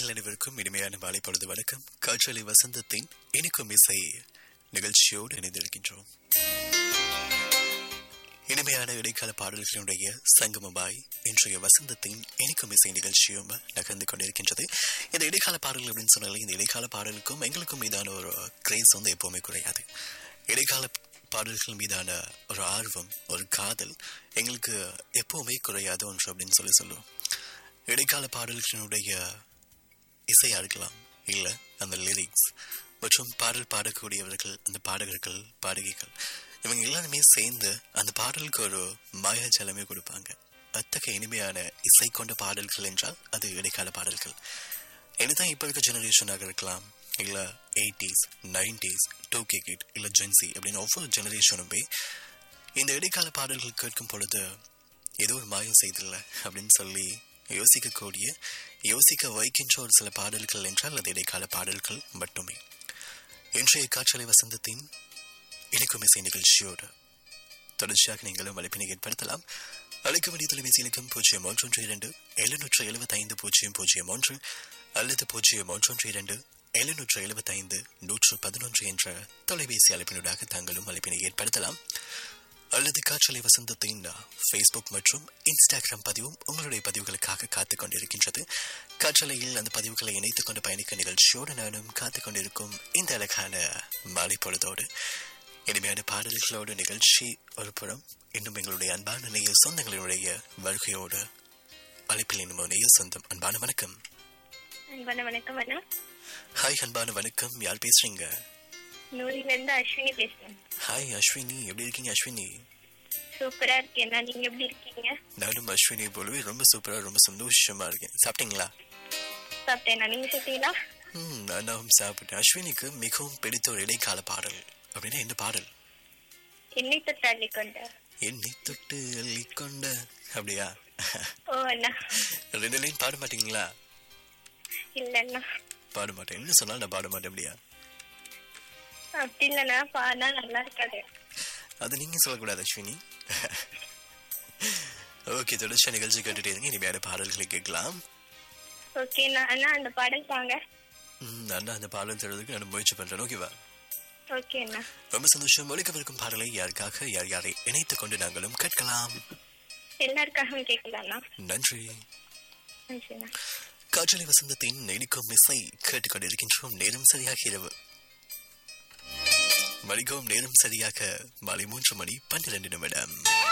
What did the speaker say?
நேர்கள் அனைவருக்கும் இனிமையான மாலை பொழுது வணக்கம் காற்றலை வசந்தத்தின் இனிக்கும் இசை நிகழ்ச்சியோடு இணைந்திருக்கின்றோம் இனிமையான இடைக்கால பாடல்களுடைய சங்கமமாய் இன்றைய வசந்தத்தின் இனிக்கும் இசை நிகழ்ச்சியும் நகர்ந்து கொண்டிருக்கின்றது இந்த இடைக்கால பாடல்கள் அப்படின்னு சொன்னாலே இந்த இடைக்கால பாடலுக்கும் எங்களுக்கும் மீதான ஒரு கிரேஸ் வந்து எப்பவுமே குறையாது இடைக்கால பாடல்கள் மீதான ஒரு ஆர்வம் ஒரு காதல் எங்களுக்கு எப்பவுமே குறையாத ஒன்று அப்படின்னு சொல்லி சொல்லுவோம் இடைக்கால பாடல்களினுடைய இசையா இருக்கலாம் இல்ல அந்த லிரிக்ஸ் மற்றும் பாடல் பாடக்கூடியவர்கள் அந்த பாடகர்கள் பாடகிகள் இவங்க எல்லாருமே சேர்ந்து அந்த பாடலுக்கு ஒரு மாயாஜலமே கொடுப்பாங்க அத்தகைய இனிமையான இசை கொண்ட பாடல்கள் என்றால் அது இடைக்கால பாடல்கள் என்னதான் இப்ப இருக்க ஜெனரேஷனாக இருக்கலாம் இல்ல eighties nineties two K kid இல்ல ஜென்சி அப்படின்னு ஒவ்வொரு ஜெனரேஷனுமே இந்த இடைக்கால பாடல்கள் கேட்கும் பொழுது ஏதோ ஒரு மாயம் செய்தில்ல அப்படின்னு சொல்லி யோசிக்கக்கூடிய யோசிக்க வைக்கின்ற ஒரு சில பாடல்கள் என்றால் அது இடைக்கால பாடல்கள் மட்டுமே இன்றைய காற்றலை வசந்தத்தின் இணைக்கும் இசை நிகழ்ச்சியோடு தொடர்ச்சியாக நீங்களும் அழைப்பினை ஏற்படுத்தலாம் அழைக்க வேண்டிய தொலைபேசி இலக்கம் பூஜ்ஜியம் ஒன்றொன்று இரண்டு எழுநூற்று எழுபத்தி ஐந்து பூஜ்ஜியம் பூஜ்ஜியம் ஒன்று அல்லது பூஜ்ஜியம் ஒன்றொன்று இரண்டு எழுநூற்று எழுபத்தி ஐந்து நூற்று பதினொன்று என்ற தொலைபேசி அழைப்பினூடாக தாங்களும் அழைப்பினை ஏற்படுத்தலாம் அல்லது காற்றலை வசந்தத்தின் ஃபேஸ்புக் மற்றும் இன்ஸ்டாகிராம் பதிவும் உங்களுடைய பதிவுகளுக்காக காத்துக் கொண்டிருக்கின்றது காற்றலையில் அந்த பதிவுகளை இணைத்துக் கொண்டு பயணிக்க நிகழ்ச்சியோடு நானும் காத்துக் கொண்டிருக்கும் இந்த அழகான மாலை பொழுதோடு இனிமையான பாடல்களோடு நிகழ்ச்சி ஒரு புறம் இன்னும் எங்களுடைய அன்பான நேய சொந்தங்களுடைய வருகையோடு அழைப்பில் இன்னும் நேய சொந்தம் அன்பான வணக்கம் அன்பான வணக்கம் அண்ணா ஹாய் அன்பான வணக்கம் யார் பேசுறீங்க நூறில இருந்து அஸ்வினி பேசுறேன் ஹாய் அஸ்வினி எப்படி இருக்கீங்க அஸ்வினி சூப்பரா இருக்கேன் நீங்க எப்படி இருக்கீங்க நானும் அஸ்வினி போலவே ரொம்ப சூப்பரா ரொம்ப சந்தோஷமா இருக்கேன் சாப்பிட்டீங்களா சாப்பிட்டேன் நீங்க சாப்பிட்டீங்களா ம் நானும் சாப்பிட்டேன் அஸ்வினிக்கு மிகவும் பிடித்த ஒரு இடைக்கால பாடல் அப்படின்னா என்ன பாடல் என்னை தொட்டாளி கொண்ட என்னை தொட்டு அள்ளிக்கொண்ட அப்படியா ஓ அண்ணா ரெண்டு லைன் பாட மாட்டீங்களா இல்ல அண்ணா பாட மாட்டேன் என்ன சொன்னாலும் நான் பாட மாட்டேன் அப்படியா அப்படி இல்லண்ணா பாடினா நல்லா இருக்காது அது நீங்க சொல்லக்கூடாது அஸ்வினி ஓகே தொடர்ச்சியா நிகழ்ச்சி கேட்டுட்டே இருங்க இனிமையான பாடல்களை கேட்கலாம் ஓகே அண்ணா அந்த பாடல் தாங்க ம், அண்ணா அந்த பாடல் தருவதற்கு நான் முயற்சி பண்றேன் ஓகேவா ஓகே அண்ணா ரொம்ப சந்தோஷம் ஒழிக்கவிருக்கும் பாடலை யாருக்காக யார் யாரை இணைத்துக் கொண்டு நாங்களும் கேட்கலாம் எல்லாருக்காகவும் கேட்கலாம்ண்ணா நன்றி நன்றிண்ணா காற்றலை வசந்தத்தின் நெடிக்கும் இசை கேட்டுக்கொண்டிருக்கின்றோம் நேரம் சரியாக இரவு வணிகம் நேரம் சரியாக மாலை மூன்று மணி பன்னிரண்டு நிமிடம்